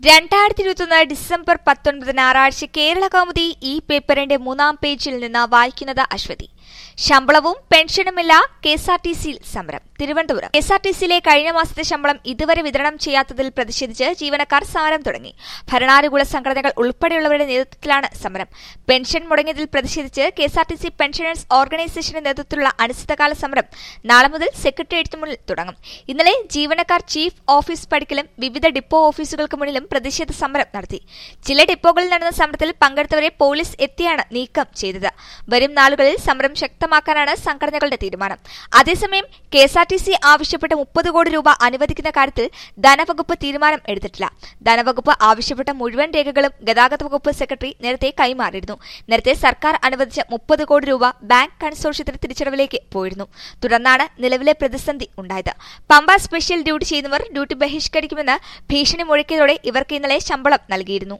രണ്ടായിരത്തി ഇരുപത്തൊന്ന് ഡിസംബർ പത്തൊൻപത് ഞായറാഴ്ച കേരള കൗമുദി ഈ പേപ്പറിന്റെ മൂന്നാം പേജിൽ നിന്ന് വായിക്കുന്നത് അശ്വതി ശമ്പളവും പെൻഷനുമില്ല കെ എസ് ആർ ടി സിയിൽ സമരം Thiruvananthapuram K S R T സിയിലെ കഴിഞ്ഞ മാസത്തെ ശമ്പളം ഇതുവരെ വിതരണം ചെയ്യാത്തതിൽ പ്രതിഷേധിച്ച് ജീവനക്കാർ സമരം തുടങ്ങി ഭരണാനുകൂല സംഘടനകൾ ഉൾപ്പെടെയുള്ളവരുടെ നേതൃത്വത്തിലാണ് സമരം പെൻഷൻ മുടങ്ങിയതിൽ പ്രതിഷേധിച്ച് K S R T C pensioners ഓർഗനൈസേഷന്റെ നേതൃത്വത്തിലുള്ള അനിശ്ചിതകാല സമരം നാളെ മുതൽ സെക്രട്ടേറിയറ്റ് മുന്നിൽ തുടങ്ങും ഇന്നലെ ജീവനക്കാർ ചീഫ് ഓഫീസ് പടിക്കലും വിവിധ ഡിപ്പോ ഓഫീസുകൾക്ക് മുന്നിലും പ്രതിഷേധ സമരം നടത്തി ചില ഡിപ്പോകളിൽ നടന്ന സമരത്തിൽ പങ്കെടുത്തവരെ പോലീസ് എത്തിയാണ് നീക്കം ചെയ്തത് വരും നാളുകളിൽ സമരം ശക്തമാക്കാനാണ് സംഘടനകളുടെ തീരുമാനം അതേസമയം K S R T C ആവശ്യപ്പെട്ട മുപ്പത് കോടി രൂപ അനുവദിക്കുന്ന കാര്യത്തിൽ ധനവകുപ്പ് തീരുമാനം എടുത്തിട്ടില്ല ധനവകുപ്പ് ആവശ്യപ്പെട്ട മുഴുവൻ രേഖകളും ഗതാഗത വകുപ്പ് സെക്രട്ടറി നേരത്തെ കൈമാറിയിരുന്നു നേരത്തെ സർക്കാർ അനുവദിച്ച മുപ്പത് കോടി രൂപ ബാങ്ക് കൺസോർഷ്യത്തിന് തിരിച്ചടവിലേക്ക് പോയിരുന്നു തുടർന്നാണ് നിലവിലെ പ്രതിസന്ധി ഉണ്ടായത് പമ്പ സ്പെഷ്യൽ ഡ്യൂട്ടി ചെയ്യുന്നവർ ഡ്യൂട്ടി ബഹിഷ്കരിക്കുമെന്ന് ഭീഷണി മുഴക്കിയതോടെ ഇവർക്ക് ഇന്നലെ ശമ്പളം നൽകിയിരുന്നു